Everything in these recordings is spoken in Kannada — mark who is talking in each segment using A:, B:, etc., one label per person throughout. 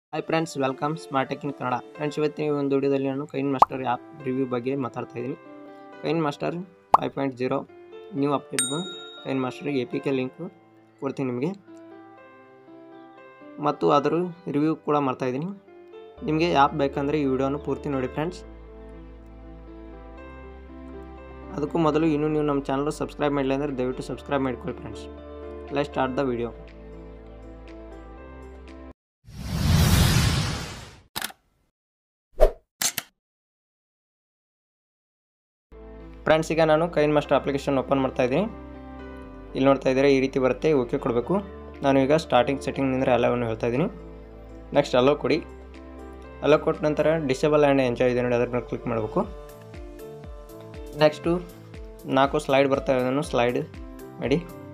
A: hi friends welcome smart tech in Kannada friends ಇವತ್ತಿನ ಈ ಒಂದು ವಿಡಿಯೋದಲ್ಲಿ ನಾನು ಕೈನ್ ಮಾಸ್ಟರ್ ಆ್ಯಪ್ ರಿವ್ಯೂ ಬಗ್ಗೆ ಮಾತಾಡ್ತಾ ಇದ್ದೀನಿ KineMaster five point zero new update KineMaster A P K link ಕೊಡ್ತೀನಿ ನಿಮಗೆ ಮತ್ತು ಅದರ ರಿವ್ಯೂ ಕೂಡ ಮಾಡ್ತಾ ಇದ್ದೀನಿ ನಿಮಗೆ ಆ್ಯಪ್ ಬೇಕಂದರೆ ಈ ವಿಡಿಯೋನ ಪೂರ್ತಿ ನೋಡಿ ಫ್ರೆಂಡ್ಸ್ ಅದಕ್ಕೂ ಮೊದಲು ಇನ್ನೂ ನೀವು ನಮ್ಮ ಚಾನಲ್ ಸಬ್ಸ್ಕ್ರೈಬ್ ಮಾಡಿಲ್ಲ ಅಂದರೆ ದಯವಿಟ್ಟು ಸಬ್ಸ್ಕ್ರೈಬ್ ಮಾಡಿಕೊಳ್ಳಿ friends let start the video friends ಈಗ ನಾನು ಕೈನ್ ಮಾಸ್ಟರ್ ಅಪ್ಲಿಕೇಶನ್ ಓಪನ್ ಮಾಡ್ತಾ ಇದ್ದೀನಿ ಇಲ್ಲಿ ನೋಡ್ತಾ ಇದ್ದೀರಾ ಈ ರೀತಿ ಬರುತ್ತೆ ಓಕೆ ಕೊಡಬೇಕು ನಾನು ಈಗ ಸ್ಟಾರ್ಟಿಂಗ್ ಸೆಟ್ಟಿಂಗ್ನಿಂದ ಎಲ್ಲವನ್ನು ಹೇಳ್ತಾ ಇದ್ದೀನಿ ನೆಕ್ಸ್ಟ್ ಅಲೋ ಕೊಡಿ ಅಲೋ ಕೊಟ್ಟ ನಂತರ ಡಿಸೇಬಲ್ ಆ್ಯಂಡ್ ಎಂಜಾಯ್ ಇದೆ ನೋಡಿ ಅದ್ರ ಮೇಲೆ ಕ್ಲಿಕ್ ಮಾಡಬೇಕು ನೆಕ್ಸ್ಟು ನಾಲ್ಕು ಸ್ಲೈಡ್ ಬರ್ತಾ ಇದನ್ನು ಸ್ಲೈಡ್ ಮಾಡಿ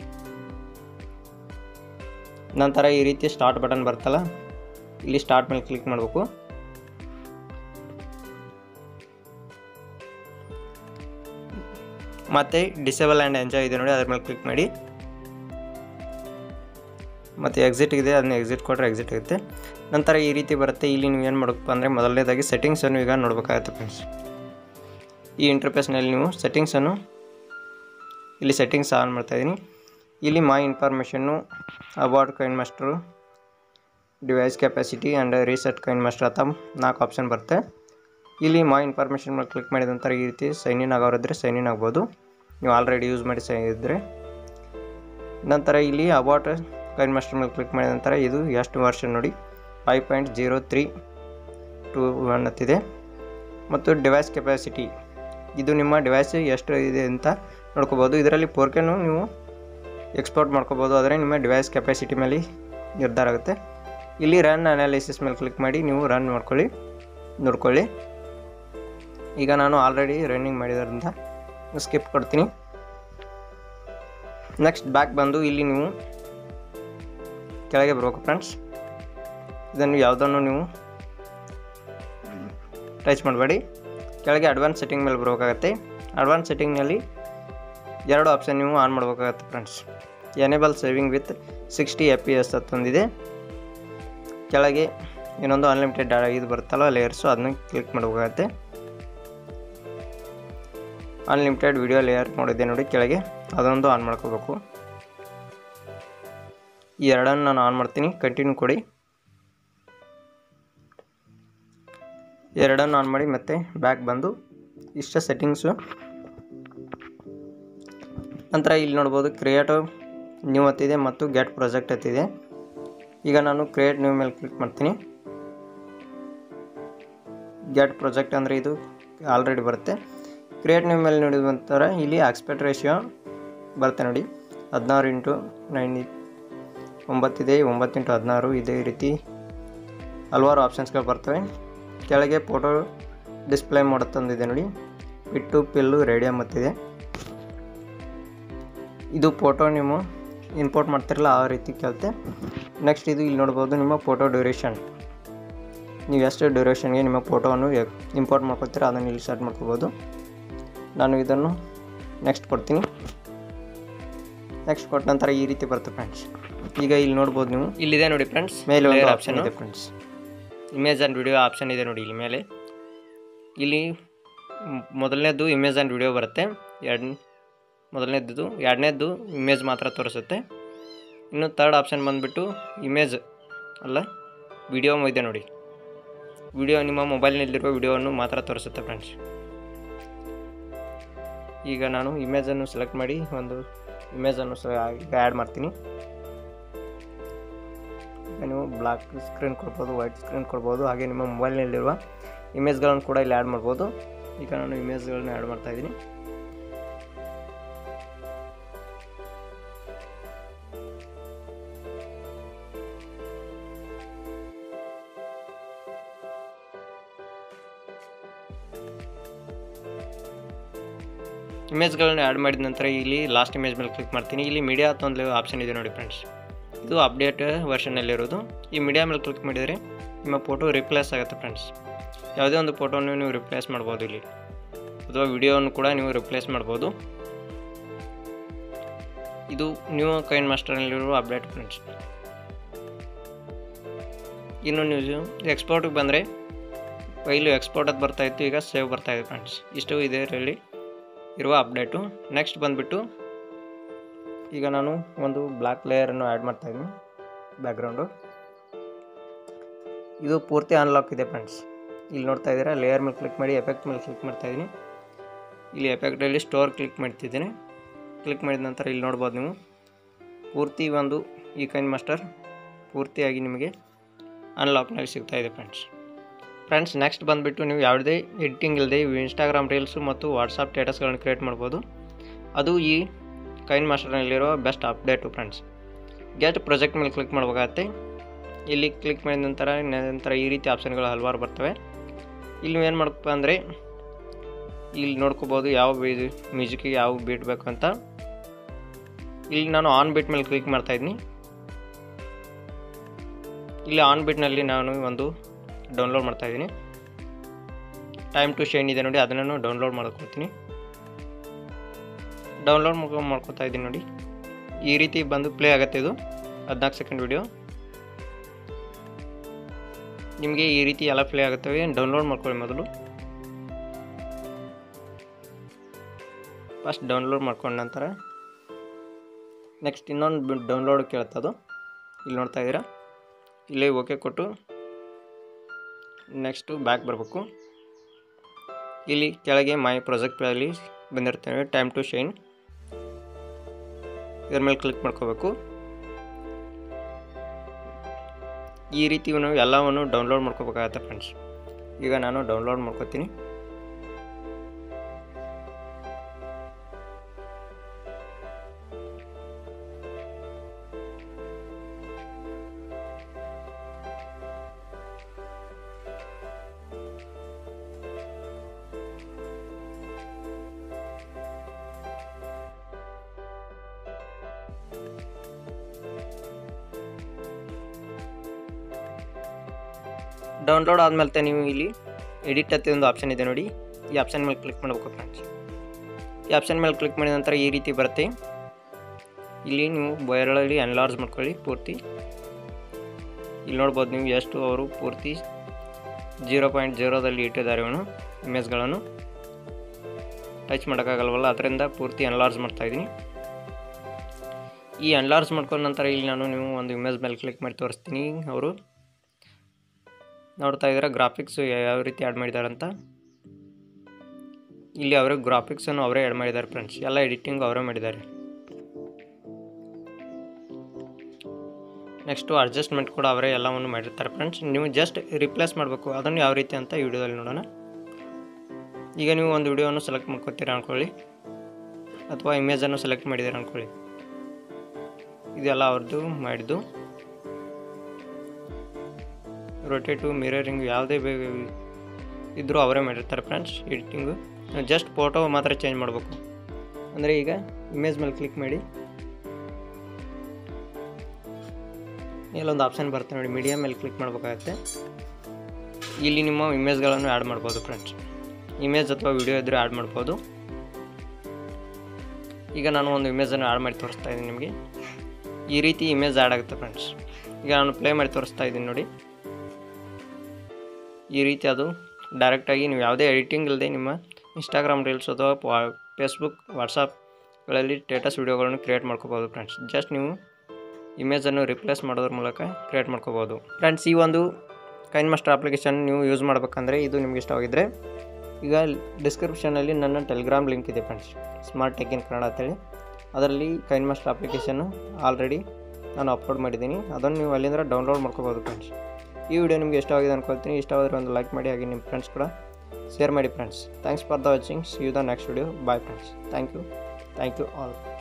A: ನಂತರ ಈ ರೀತಿ ಸ್ಟಾರ್ಟ್ ಬಟನ್ ಬರ್ತಲ್ಲ ಇಲ್ಲಿ ಸ್ಟಾರ್ಟ್ ಮೇಲೆ ಕ್ಲಿಕ್ ಮಾಡಬೇಕು ಮತ್ತು ಡಿಸೇಬಲ್ ಆ್ಯಂಡ್ ಎಂಜಾಯ್ ಇದೆ ನೋಡಿ ಅದ್ರ ಮೇಲೆ ಕ್ಲಿಕ್ ಮಾಡಿ ಮತ್ತು ಎಕ್ಸಿಟ್ ಇದೆ ಅದನ್ನ ಎಕ್ಸಿಟ್ ಕೊಟ್ಟರೆ ಎಕ್ಸಿಟ್ ಆಗುತ್ತೆ ನಂತರ ಈ ರೀತಿ ಬರುತ್ತೆ ಇಲ್ಲಿ ನೀವು ಏನು ಮಾಡಬೇಕು ಅಂದರೆ ಮೊದಲನೇದಾಗಿ ಸೆಟ್ಟಿಂಗ್ಸನ್ನು ಈಗ ನೋಡಬೇಕಾಗುತ್ತೆ ಫ್ರೆಂಡ್ಸ್ ಈ ಇಂಟರ್ಫೇಸ್ನಲ್ಲಿ ನೀವು ಸೆಟ್ಟಿಂಗ್ಸನ್ನು ಇಲ್ಲಿ ಸೆಟ್ಟಿಂಗ್ಸ್ ಆನ್ ಮಾಡ್ತಾಯಿದ್ದೀನಿ ಇಲ್ಲಿ ಮೈ ಇನ್ಫಾರ್ಮೇಷನ್ನು about KineMaster device capacity and reset KineMaster ಅಂತ ನಾಲ್ಕು ಆಪ್ಷನ್ ಬರುತ್ತೆ ಇಲ್ಲಿ ಮೈ ಇನ್ಫಾರ್ಮೇಷನ್ ಮೇಲೆ ಕ್ಲಿಕ್ ಮಾಡಿದ ನಂತರ ಈ ರೀತಿ ಸೈನ್ ಇನ್ ಆಗೋರಿದ್ರೆ ಸೈನ್ ಇನ್ ಆಗ್ಬೋದು ನೀವು ಆಲ್ರೆಡಿ ಯೂಸ್ ಮಾಡಿ ಸೈ ಇದ್ದರೆ ನಂತರ ಇಲ್ಲಿ ಅಬೌಟ್ ಕೈನ್ ಮಾಸ್ಟರ್ ಮೇಲೆ ಕ್ಲಿಕ್ ಮಾಡಿದ ನಂತರ ಇದು ಎಷ್ಟು ವರ್ಷನ್ ನೋಡಿ five point zero three two one ಹತ್ತಿದೆ ಮತ್ತು ಡಿವೈಸ್ ಕೆಪಾಸಿಟಿ ಇದು ನಿಮ್ಮ ಡಿವೈಸ್ ಎಷ್ಟು ಇದೆ ಅಂತ ನೋಡ್ಕೋಬೋದು ಇದರಲ್ಲಿ ಫೋರ್ಕೆನು ನೀವು ಎಕ್ಸ್ಪೋರ್ಟ್ ಮಾಡ್ಕೋಬೋದು ಆದರೆ ನಿಮ್ಮ ಡಿವೈಸ್ ಕೆಪಾಸಿಟಿ ಮೇಲೆ ನಿರ್ಧಾರ ಆಗುತ್ತೆ ಇಲ್ಲಿ ರನ್ ಅನಾಲಿಸಿಸ್ ಮೇಲೆ ಕ್ಲಿಕ್ ಮಾಡಿ ನೀವು ರನ್ ಮಾಡ್ಕೊಳ್ಳಿ ನೋಡ್ಕೊಳ್ಳಿ ಈಗ ನಾನು ಆಲ್ರೆಡಿ ರನ್ನಿಂಗ್ ಮಾಡಿದ್ರಿಂದ ಸ್ಕಿಪ್ ಕೊಡ್ತೀನಿ ನೆಕ್ಸ್ಟ್ ಬ್ಯಾಕ್ ಬಂದು ಇಲ್ಲಿ ನೀವು ಕೆಳಗೆ ಬರಬೇಕು ಫ್ರೆಂಡ್ಸ್ ಇದನ್ನು ಯಾವುದನ್ನು ನೀವು ಟಚ್ ಮಾಡಬೇಡಿ ಕೆಳಗೆ ಅಡ್ವಾನ್ಸ್ ಸೆಟ್ಟಿಂಗ್ ಮೇಲೆ ಬರಬೇಕಾಗತ್ತೆ ಅಡ್ವಾನ್ಸ್ ಸೆಟ್ಟಿಂಗ್ನಲ್ಲಿ ಎರಡು ಆಪ್ಷನ್ ನೀವು ಆನ್ ಮಾಡಬೇಕಾಗತ್ತೆ friends enable saving with sixty F P S ಅಂತಂದಿದೆ ಕೆಳಗೆ ಇನ್ನೊಂದು ಅನ್ಲಿಮಿಟೆಡ್ ಇದು ಬರುತ್ತಲ್ಲ ಲೇಯರ್ಸು ಅದನ್ನ ಕ್ಲಿಕ್ ಮಾಡಬೇಕಾಗತ್ತೆ ಅನ್ಲಿಮಿಟೆಡ್ ವಿಡಿಯೋ ಲೇಯರ್ ನೋಡಿದ್ದೆ ನೋಡಿ ಕೆಳಗೆ ಅದೊಂದು ಆನ್ ಮಾಡ್ಕೋಬೇಕು ಈ ಎರಡನ್ನು ನಾನು ಆನ್ ಮಾಡ್ತೀನಿ ಕಂಟಿನ್ಯೂ ಕೊಡಿ ಎರಡನ್ನು ಆನ್ ಮಾಡಿ ಮತ್ತೆ ಬ್ಯಾಕ್ ಬಂದು ಇಷ್ಟ ಸೆಟ್ಟಿಂಗ್ಸು ನಂತರ ಇಲ್ಲಿ ನೋಡ್ಬೋದು ಕ್ರಿಯೇಟ್ ನ್ಯೂ ಹತ್ತಿದೆ ಮತ್ತು ಗೆಟ್ ಪ್ರಾಜೆಕ್ಟ್ ಹತ್ತಿದೆ ಈಗ ನಾನು ಕ್ರಿಯೇಟ್ ನ್ಯೂ ಮೇಲೆ ಕ್ಲಿಕ್ ಮಾಡ್ತೀನಿ ಗೆಟ್ ಪ್ರಾಜೆಕ್ಟ್ ಅಂದರೆ ಇದು ಆಲ್ರೆಡಿ ಬರುತ್ತೆ ಕ್ರಿಯೇಟ್ ನ್ಯೂ ಮೇಲೆ ನೋಡಿದ ನಂತರ ಇಲ್ಲಿ ಆಕ್ಸ್ಪೆಕ್ಟ್ ರೇಷಿಯೋ ಬರುತ್ತೆ ನೋಡಿ ಹದಿನಾರು ಇಂಟು ನೈನ್ ಒಂಬತ್ತಿದೆ ಒಂಬತ್ತು ಇಂಟು ಹದಿನಾರು ಇದೇ ರೀತಿ ಹಲವಾರು ಆಪ್ಷನ್ಸ್ಗಳು ಬರ್ತವೆ ಕೆಳಗೆ ಫೋಟೋ ಡಿಸ್ಪ್ಲೇ ಮಾಡುತ್ತಂದಿದೆ ನೋಡಿ ಪಿಟ್ಟು ಪಿಲ್ಲು ರೇಡಿಯಮ್ ಮತ್ತಿದೆ ಇದು ಫೋಟೋ ನೀವು ಇಂಪೋರ್ಟ್ ಮಾಡ್ತಿರಲ್ಲ ಆ ರೀತಿ ಕೇಳುತ್ತೆ ನೆಕ್ಸ್ಟ್ ಇದು ಇಲ್ಲಿ ನೋಡ್ಬೋದು ನಿಮ್ಮ ಫೋಟೋ ಡ್ಯೂರೇಷನ್ ನೀವು ಎಷ್ಟು ಡ್ಯೂರೇಷನ್ಗೆ ನಿಮ್ಮ ಫೋಟೋವನ್ನು ಇಂಪೋರ್ಟ್ ಮಾಡ್ಕೊತೀರ ಅದನ್ನು ಇಲ್ಲಿ ಸ್ಟಾರ್ಟ್ ಮಾಡ್ಕೋಬೋದು ನಾನು ಇದನ್ನು ನೆಕ್ಸ್ಟ್ ಕೊಡ್ತೀನಿ ನೆಕ್ಸ್ಟ್ ಕೊಟ್ಟ ನಂತರ ಈ ರೀತಿ ಬರುತ್ತೆ ಫ್ರೆಂಡ್ಸ್ ಈಗ ಇಲ್ಲಿ ನೋಡ್ಬೋದು ನೀವು ಇಲ್ಲಿದೆ ನೋಡಿ ಫ್ರೆಂಡ್ಸ್ ಮೇಲೆ ಒಂದು ಆಪ್ಷನ್ ಇದೆ friends image and video option ಇದೆ ನೋಡಿ ಇಲ್ಲಿ ಮೇಲೆ ಇಲ್ಲಿ ಮೊದಲನೇದು ಇಮೇಜ್ ಆ್ಯಂಡ್ ವಿಡಿಯೋ ಬರುತ್ತೆ ಎರಡು ಮೊದಲನೇದ್ದು ಎರಡನೇದ್ದು ಇಮೇಜ್ ಮಾತ್ರ ತೋರಿಸುತ್ತೆ ಇನ್ನು ತರ್ಡ್ ಆಪ್ಷನ್ ಬಂದುಬಿಟ್ಟು ಇಮೇಜ್ ಅಲ್ಲ ವಿಡಿಯೋ ಇದೆ ನೋಡಿ ವಿಡಿಯೋ ನಿಮ್ಮ ಮೊಬೈಲ್ನಲ್ಲಿರುವ ವಿಡಿಯೋವನ್ನು ಮಾತ್ರ ತೋರಿಸುತ್ತೆ ಫ್ರೆಂಡ್ಸ್ ಈಗ ನಾನು ಇಮೇಜನ್ನು ಸೆಲೆಕ್ಟ್ ಮಾಡಿ ಒಂದು ಇಮೇಜನ್ನು ಸ ಈಗ ಆ್ಯಡ್ ಮಾಡ್ತೀನಿ ನೀವು ಬ್ಲ್ಯಾಕ್ ಸ್ಕ್ರೀನ್ ಕೊಡ್ಬೋದು ವೈಟ್ ಸ್ಕ್ರೀನ್ ಕೊಡ್ಬೋದು ಹಾಗೆ ನಿಮ್ಮ ಮೊಬೈಲ್ನಲ್ಲಿರುವ ಇಮೇಜ್ಗಳನ್ನು ಕೂಡ ಇಲ್ಲಿ ಆ್ಯಡ್ ಮಾಡ್ಬೋದು ಈಗ ನಾನು ಇಮೇಜ್ಗಳನ್ನ ಆ್ಯಡ್ ಮಾಡ್ತಾಯಿದ್ದೀನಿ ಇಮೇಜ್ಗಳನ್ನ ಆ್ಯಡ್ ಮಾಡಿದ ನಂತರ ಇಲ್ಲಿ ಲಾಸ್ಟ್ ಇಮೇಜ್ ಮೇಲೆ ಕ್ಲಿಕ್ ಮಾಡ್ತೀನಿ ಇಲ್ಲಿ ಮೀಡಿಯಾ ಅಂತ ಒಂದು ಆಪ್ಷನ್ ಇದೆ ನೋಡಿ ಫ್ರೆಂಡ್ಸ್ ಇದು ಅಪ್ಡೇಟ್ ವರ್ಷನಲ್ಲಿರೋದು ಈ ಮೀಡಿಯಾ ಮೇಲೆ ಕ್ಲಿಕ್ ಮಾಡಿದರೆ ನಿಮ್ಮ ಫೋಟೋ ರಿಪ್ಲೇಸ್ ಆಗುತ್ತೆ ಫ್ರೆಂಡ್ಸ್ ಯಾವುದೇ ಒಂದು ಫೋಟೋವನ್ನು ನೀವು ರಿಪ್ಲೇಸ್ ಮಾಡ್ಬೋದು ಇಲ್ಲಿ ಅಥವಾ ವಿಡಿಯೋವನ್ನು ಕೂಡ ನೀವು ರಿಪ್ಲೇಸ್ ಮಾಡ್ಬೋದು ಇದು ನ್ಯೂ ಕೈನ್ ಮಾಸ್ಟರ್ನಲ್ಲಿರುವ ಅಪ್ಡೇಟ್ ಫ್ರೆಂಡ್ಸ್ ಇನ್ನು ನೀವು ಎಕ್ಸ್ಪೋರ್ಟಿಗೆ ಬಂದರೆ ಫೈಲು ಎಕ್ಸ್ಪೋರ್ಟ್ ಅದು ಬರ್ತಾಯಿತ್ತು ಈಗ ಸೇವ್ ಬರ್ತಾಯಿದೆ ಫ್ರೆಂಡ್ಸ್ ಇಷ್ಟು ಇದರಲ್ಲಿ ಇರುವ ಅಪ್ಡೇಟು ನೆಕ್ಸ್ಟ್ ಬಂದುಬಿಟ್ಟು ಈಗ ನಾನು ಒಂದು ಬ್ಲ್ಯಾಕ್ ಲೇಯರನ್ನು ಆ್ಯಡ್ ಮಾಡ್ತಾಯಿದ್ದೀನಿ ಬ್ಯಾಕ್ಗ್ರೌಂಡು ಇದು ಪೂರ್ತಿ ಅನ್ಲಾಕ್ ಇದೆ ಫ್ರೆಂಡ್ಸ್ ಇಲ್ಲಿ ನೋಡ್ತಾ ಇದ್ದೀರಾ ಲೇಯರ್ ಮೇಲೆ ಕ್ಲಿಕ್ ಮಾಡಿ ಎಫೆಕ್ಟ್ ಮೇಲೆ ಕ್ಲಿಕ್ ಮಾಡ್ತಾಯಿದ್ದೀನಿ ಇಲ್ಲಿ ಎಫೆಕ್ಟಲ್ಲಿ ಸ್ಟೋರ್ ಕ್ಲಿಕ್ ಮಾಡ್ತಿದ್ದೀನಿ ಕ್ಲಿಕ್ ಮಾಡಿದ ನಂತರ ಇಲ್ಲಿ ನೋಡ್ಬೋದು ನೀವು ಪೂರ್ತಿ ಒಂದು ಈ ಕೈನ್ ಮಾಸ್ಟರ್ ಪೂರ್ತಿಯಾಗಿ ನಿಮಗೆ ಅನ್ಲಾಕ್ನಾಗಿ ಸಿಗ್ತಾ ಇದೆ ಫ್ರೆಂಡ್ಸ್ ಫ್ರೆಂಡ್ಸ್ ನೆಕ್ಸ್ಟ್ ಬಂದುಬಿಟ್ಟು ನೀವು ಯಾವುದೇ ಎಡಿಟಿಂಗ್ ಇಲ್ಲದೆ ಇನ್ಸ್ಟಾಗ್ರಾಮ್ ರೀಲ್ಸು ಮತ್ತು ವಾಟ್ಸಪ್ ಸ್ಟೇಟಸ್ಗಳನ್ನು ಕ್ರಿಯೇಟ್ ಮಾಡ್ಬೋದು ಅದು ಈ ಕೈನ್ ಮಾಸ್ಟರ್ನಲ್ಲಿರೋ best update friends get project ಮೇಲೆ ಕ್ಲಿಕ್ ಮಾಡಬೇಕಾಗತ್ತೆ ಇಲ್ಲಿ ಕ್ಲಿಕ್ ಮಾಡಿದ ನಂತರ ನಂತರ ಈ ರೀತಿ ಆಪ್ಷನ್ಗಳು ಹಲವಾರು ಬರ್ತವೆ ಇಲ್ಲಿ ಏನು ಮಾಡಬೇಕು ಅಂದರೆ ಇಲ್ಲಿ ನೋಡ್ಕೋಬೋದು ಯಾವ ಮ್ಯೂಸಿಕ್ಕಿಗೆ ಯಾವ ಬೀಟ್ ಬೇಕು ಅಂತ ಇಲ್ಲಿ ನಾನು ಆನ್ ಬೀಟ್ ಮೇಲೆ ಕ್ಲಿಕ್ ಮಾಡ್ತಾಯಿದ್ದೀನಿ ಇಲ್ಲಿ ಆನ್ ಬೀಟ್ನಲ್ಲಿ ನಾನು ಒಂದು ಡೌನ್ಲೋಡ್ ಮಾಡ್ತಾಯಿದ್ದೀನಿ ಟೈಮ್ ಟು ಶೈನ್ ಇದೆ ನೋಡಿ ಅದನ್ನು ಡೌನ್ಲೋಡ್ ಮಾಡ್ಕೊತೀನಿ ಡೌನ್ಲೋಡ್ ಮಾಡ್ಕೊಂಡು ಮಾಡ್ಕೊತಾ ಇದ್ದೀನಿ ನೋಡಿ ಈ ರೀತಿ ಬಂದು ಪ್ಲೇ ಆಗುತ್ತೆ ಇದು ಹದಿನಾಲ್ಕು ಸೆಕೆಂಡ್ ವಿಡಿಯೋ ನಿಮಗೆ ಈ ರೀತಿ ಎಲ್ಲ ಪ್ಲೇ ಆಗುತ್ತವೆ ಡೌನ್ಲೋಡ್ ಮಾಡ್ಕೊಳ್ಳಿ ಮೊದಲು ಫಸ್ಟ್ ಡೌನ್ಲೋಡ್ ಮಾಡ್ಕೊಂಡ ನಂತರ ನೆಕ್ಸ್ಟ್ ಇನ್ನೊಂದು ಡೌನ್ಲೋಡ್ ಕೇಳ್ತದು ಇಲ್ಲಿ ನೋಡ್ತಾ ಇದ್ದೀರಾ ಇಲ್ಲೇ ಓಕೆ ಕೊಟ್ಟು ನೆಕ್ಸ್ಟು ಬ್ಯಾಕ್ ಬರಬೇಕು ಇಲ್ಲಿ ಕೆಳಗೆ ಮೈ ಪ್ರಾಜೆಕ್ಟಲ್ಲಿ ಬಂದಿರ್ತೇವೆ ಟೈಮ್ ಟು ಶೈನ್ ಇದ್ರ ಮೇಲೆ ಕ್ಲಿಕ್ ಮಾಡ್ಕೋಬೇಕು ಈ ರೀತಿ ನಾವು ಎಲ್ಲವನ್ನು ಡೌನ್ಲೋಡ್ ಮಾಡ್ಕೋಬೇಕಾಗತ್ತೆ ಫ್ರೆಂಡ್ಸ್ ಈಗ ನಾನು ಡೌನ್ಲೋಡ್ ಮಾಡ್ಕೋತೀನಿ ಡೌನ್ಲೋಡ್ ಆದಮೇಲೆ ನೀವು ಇಲ್ಲಿ ಎಡಿಟ್ ಅಂತ ಒಂದು ಆಪ್ಷನ್ ಇದೆ ನೋಡಿ ಈ ಆಪ್ಷನ್ ಮೇಲೆ ಕ್ಲಿಕ್ ಮಾಡಬೇಕು ಫ್ರೆಂಡ್ಸ್ ಈ ಆಪ್ಷನ್ ಮೇಲೆ ಕ್ಲಿಕ್ ಮಾಡಿದ ನಂತರ ಈ ರೀತಿ ಬರುತ್ತೆ ಇಲ್ಲಿ ನೀವು ಬಯರಲ್ಲಿ ಅನ್ಲಾರ್ಜ್ ಮಾಡ್ಕೊಳ್ಳಿ ಪೂರ್ತಿ ಇಲ್ಲಿ ನೋಡ್ಬೋದು ನೀವು ಎಷ್ಟು ಅವರು ಪೂರ್ತಿ ಜೀರೋ ಪಾಯಿಂಟ್ ಜೀರೋದಲ್ಲಿ ಇಟ್ಟಿದ್ದಾರೆ ಇವನು ಇಮೇಜ್ಗಳನ್ನು ಟಚ್ ಮಾಡೋಕ್ಕಾಗಲ್ವಲ್ಲ ಅದರಿಂದ ಪೂರ್ತಿ ಅನ್ಲಾರ್ಜ್ ಮಾಡ್ತಾಯಿದ್ದೀನಿ ಈ ಅನ್ಲಾರ್ಜ್ ಮಾಡ್ಕೊಂಡ ನಂತರ ಇಲ್ಲಿ ನಾನು ನೀವು ಒಂದು ಇಮೇಜ್ ಮೇಲೆ ಕ್ಲಿಕ್ ಮಾಡಿ ತೋರಿಸ್ತೀನಿ ಅವರು ನೋಡ್ತಾ ಇದ್ದೀರಾ ಗ್ರಾಫಿಕ್ಸು ಯಾವ ರೀತಿ ಆ್ಯಡ್ ಮಾಡಿದ್ದಾರೆ ಅಂತ ಇಲ್ಲಿ ಅವರೇ ಗ್ರಾಫಿಕ್ಸನ್ನು ಅವರೇ ಆ್ಯಡ್ ಮಾಡಿದ್ದಾರೆ ಫ್ರೆಂಡ್ಸ್ ಎಲ್ಲ ಎಡಿಟಿಂಗ್ ಅವರೇ ಮಾಡಿದ್ದಾರೆ ನೆಕ್ಸ್ಟು ಅಡ್ಜಸ್ಟ್ಮೆಂಟ್ ಕೂಡ ಅವರೇ ಎಲ್ಲವನ್ನು ಮಾಡಿರ್ತಾರೆ ಫ್ರೆಂಡ್ಸ್ ನೀವು ಜಸ್ಟ್ ರಿಪ್ಲೇಸ್ ಮಾಡಬೇಕು ಅದನ್ನು ಯಾವ ರೀತಿ ಅಂತ ಈ ವಿಡಿಯೋದಲ್ಲಿ ನೋಡೋಣ ಈಗ ನೀವು ಒಂದು ವಿಡಿಯೋವನ್ನು ಸೆಲೆಕ್ಟ್ ಮಾಡ್ಕೊತೀರಾ ಅಂದ್ಕೊಳ್ಳಿ ಅಥವಾ ಇಮೇಜನ್ನು ಸೆಲೆಕ್ಟ್ ಮಾಡಿದ್ದೀರಾ ಅಂದ್ಕೊಳ್ಳಿ ಇದೆಲ್ಲ ಅವ್ರದ್ದು ಮಾಡಿದ್ದು ರೊಟೇಟು ಮಿರರಿಂಗ್ ಯಾವುದೇ ಬೇಗ ಇದ್ದರೂ ಅವರೇ ಮಾಡಿರ್ತಾರೆ ಫ್ರೆಂಡ್ಸ್ ಎಡಿಟಿಂಗು ಜಸ್ಟ್ ಫೋಟೋ ಮಾತ್ರ ಚೇಂಜ್ ಮಾಡಬೇಕು ಅಂದರೆ ಈಗ ಇಮೇಜ್ ಮೇಲೆ ಕ್ಲಿಕ್ ಮಾಡಿ ಇಲ್ಲೊಂದು ಆಪ್ಷನ್ ಬರುತ್ತೆ ನೋಡಿ ಮೀಡಿಯಾ ಮೇಲೆ ಕ್ಲಿಕ್ ಮಾಡಬೇಕಾಗತ್ತೆ ಇಲ್ಲಿ ನಿಮ್ಮ ಇಮೇಜ್ಗಳನ್ನು ಆ್ಯಡ್ ಮಾಡ್ಬೋದು ಫ್ರೆಂಡ್ಸ್ ಇಮೇಜ್ ಅಥವಾ ವಿಡಿಯೋ ಇದ್ದರೆ ಆ್ಯಡ್ ಮಾಡ್ಬೋದು ಈಗ ನಾನು ಒಂದು ಇಮೇಜನ್ನು ಆ್ಯಡ್ ಮಾಡಿ ತೋರಿಸ್ತಾ ಇದ್ದೀನಿ ನಿಮಗೆ ಈ ರೀತಿ ಇಮೇಜ್ ಆ್ಯಡ್ ಆಗುತ್ತೆ ಫ್ರೆಂಡ್ಸ್ ಈಗ ನಾನು ಪ್ಲೇ ಮಾಡಿ ತೋರಿಸ್ತಾ ಇದ್ದೀನಿ ನೋಡಿ ಈ ರೀತಿ ಅದು ಡೈರೆಕ್ಟಾಗಿ ನೀವು ಯಾವುದೇ ಎಡಿಟಿಂಗ್ ಇಲ್ಲದೆ ನಿಮ್ಮ ಇನ್ಸ್ಟಾಗ್ರಾಮ್ ರೀಲ್ಸ್ ಅಥವಾ ವಾ ಫೇಸ್ಬುಕ್ ವಾಟ್ಸಪ್ಗಳಲ್ಲಿ ಸ್ಟೇಟಸ್ ವೀಡಿಯೋಗಳನ್ನು ಕ್ರಿಯೇಟ್ ಮಾಡ್ಕೋಬೋದು ಫ್ರೆಂಡ್ಸ್ ಜಸ್ಟ್ ನೀವು ಇಮೇಜನ್ನು ರಿಪ್ಲೇಸ್ ಮಾಡೋದ್ರ ಮೂಲಕ ಕ್ರಿಯೇಟ್ ಮಾಡ್ಕೋಬೋದು ಫ್ರೆಂಡ್ಸ್ ಈ ಒಂದು ಕೈನ್ ಮಾಸ್ಟರ್ ಅಪ್ಲಿಕೇಶನ್ ನೀವು ಯೂಸ್ ಮಾಡಬೇಕಂದ್ರೆ ಇದು ನಿಮ್ಗೆ ಇಷ್ಟವಾಗಿದ್ದರೆ ಈಗ ಡಿಸ್ಕ್ರಿಪ್ಷನಲ್ಲಿ ನನ್ನ ಟೆಲಿಗ್ರಾಮ್ ಲಿಂಕ್ ಇದೆ friends smart tech in Kannada ಅಂತೇಳಿ ಅದರಲ್ಲಿ ಕೈನ್ ಮಾಸ್ಟರ್ ಅಪ್ಲಿಕೇಶನ್ನು ಆಲ್ರೆಡಿ ನಾನು ಅಪ್ಲೋಡ್ ಮಾಡಿದ್ದೀನಿ ಅದನ್ನು ನೀವು ಅಲ್ಲಿಂದ ಡೌನ್ಲೋಡ್ ಮಾಡ್ಕೋಬೋದು ಫ್ರೆಂಡ್ಸ್ ಈ ವಿಡಿಯೋ ನಿಮಗೆ ಇಷ್ಟವಾಗಿದೆ ಅನ್ಕೊಳ್ತೀನಿ ಇಷ್ಟವಾದರೆ ಒಂದು ಲೈಕ್ ಮಾಡಿ ಹಾಗೆ ನಿಮ್ಮ ಫ್ರೆಂಡ್ಸ್ ಕೂಡ ಶೇರ್ ಮಾಡಿ friends thanks for the watching see you the next video bye friends thank you thank you all